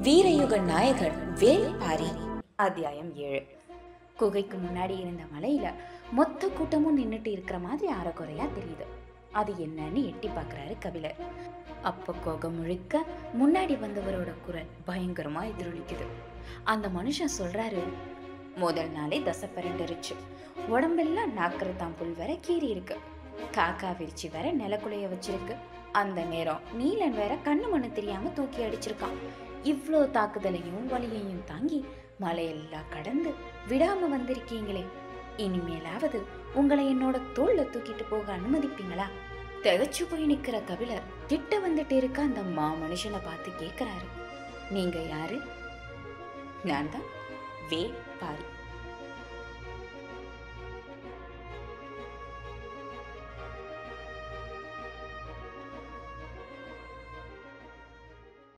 வீரயுக நாயகன் வேல் பாரி அத்தியாயம் ஏழு குகைக்கு முன்னாடி இருந்த மலையில மொத்த கூட்டமும் நின்னுட்டு இருக்கிற மாதிரி அறகுறையா தெரியுது அது என்னன்னு எட்டி பார்க்கறாரு கபிலர் அப்ப குகை முழுக்க முன்னாடி வந்தவரோட குரல் பயங்கரமா எதிரொலிக்குது அந்த மனுஷன் சொல்றாரு முதல் நாளே தசை பிறண்டுருச்சு உடம்பெல்லாம் நாக்கரத்தாம் புல் வர கீறி இருக்கு காக்கா விரிச்சி வேற நிலக்குலைய வச்சிருக்கு அந்த நேரம் நீலன் வேற கண்ணு மண்ணு தெரியாம தூக்கி அடிச்சிருக்கான் இவ்வளோ தாக்குதலையும் வலியையும் தாங்கி மலையெல்லாம் கடந்து விடாம வந்திருக்கீங்களே இனிமேலாவது உங்களை என்னோட தோல்ல தூக்கிட்டு போக அனுமதிப்பீங்களா திகச்சு போய் நிக்கிற கபிலர் கிட்ட வந்துட்டு இருக்க அந்த மா மனுஷனை பார்த்து கேக்குறாரு நீங்க யாரு நான் தான் வே பாரி